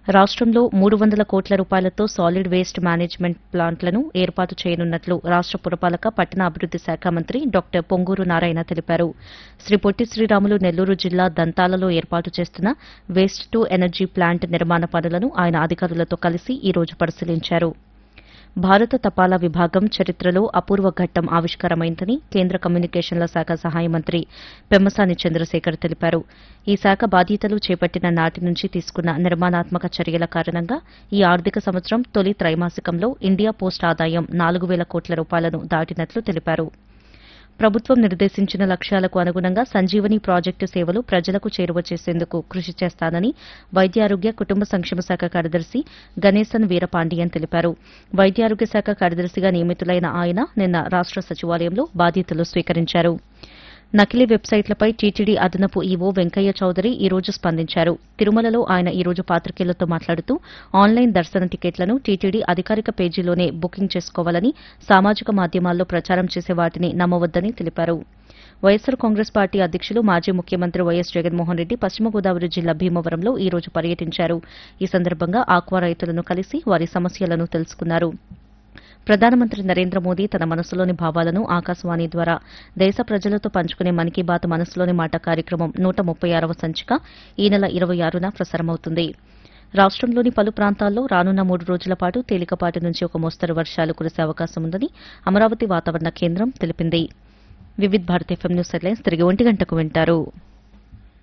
రాష్ట్రంలో మూడు వందల కోట్ల రూపాయలతో సాలిడ్ వేస్ట్ మేనేజ్మెంట్ ప్లాంట్లను ఏర్పాటు చేయనున్నట్లు రాష్ట్ర పురపాలక పట్టణ అభివృద్ది శాఖ మంత్రి డాక్టర్ పొంగూరు నారాయణ తెలిపారు శ్రీ పొట్టి శ్రీరాములు నెల్లూరు జిల్లా దంతాలలో ఏర్పాటు చేస్తున్న వేస్ట్ టు ఎనర్జీ ప్లాంట్ నిర్మాణ పనులను ఆయన అధికారులతో కలిసి ఈ రోజు పరిశీలించారు భారత తపాలా విభాగం చరిత్రలో అపూర్వ ఘట్టం ఆవిష్కారమైందని కేంద్ర కమ్యూనికేషన్ల శాఖ సహాయ మంత్రి పెమ్మసాని చంద్రశేఖర్ తెలిపారు ఈ శాఖ బాధ్యతలు చేపట్టిన నాటి నుంచి తీసుకున్న నిర్మాణాత్మక చర్యల కారణంగా ఈ ఆర్థిక సంవత్సరం తొలి త్రైమాసికంలో ఇండియా పోస్ట్ ఆదాయం నాలుగు వేల కోట్ల రూపాయలను దాటినట్లు తెలిపారు ప్రభుత్వం నిర్దేశించిన లక్ష్యాలకు అనుగుణంగా సంజీవని ప్రాజెక్టు సేవలు ప్రజలకు చేరువ చేసేందుకు కృషి చేస్తానని వైద్యారోగ్య కుటుంబ సంక్షేమ శాఖ కార్యదర్శి గణేశన్ వీరపాండియన్ తెలిపారు వైద్యారోగ్య శాఖ కార్యదర్శిగా నియమితులైన ఆయన నిన్న రాష్ట సచివాలయంలో బాధ్యతలు స్వీకరించారు నకిలీ వెబ్సైట్లపై టీటీడీ అదనపు ఈవో వెంకయ్య చౌదరి ఈ రోజు స్పందించారు తిరుమలలో ఆయన ఈ రోజు పాత్రికేయులతో మాట్లాడుతూ ఆన్లైన్ దర్శన టికెట్లను టీటీడీ అధికారిక పేజీలోనే బుకింగ్ చేసుకోవాలని సామాజిక మాధ్యమాల్లో ప్రచారం చేసే వాటిని నమ్మవద్దని తెలిపారు వైఎస్సార్ కాంగ్రెస్ పార్టీ అధ్యకులు మాజీ ముఖ్యమంత్రి వైఎస్ జగన్మోహన్ రెడ్డి పశ్చిమ గోదావరి జిల్లా భీమవరంలో ఈ రోజు పర్యటించారు ఈ సందర్భంగా ఆక్వా రైతులను కలిసి వారి సమస్యలను తెలుసుకున్నారు ప్రధానమంత్రి నరేంద్ర మోదీ తన మనసులోని భావాలను ఆకాశవాణి ద్వారా దేశ ప్రజలతో పంచుకునే మన్ కీ బాత్ మనసులోని మాట కార్యక్రమం నూట ముప్పై ఆరవ సంచిక ఈ నెల ఇరవై ఆరున ప్రసారమవుతుంది రాష్టంలోని పలు ప్రాంతాల్లో రానున్న మూడు రోజుల పాటు తేలికపాటి నుంచి ఒక మోస్తరు వర్షాలు కురిసే అవకాశం ఉందని అమరావతి వాతావరణ కేంద్రం తెలిపింది Vividh Bharat FM news headlines తిరిగి ఒంటి గంటకు వింటారు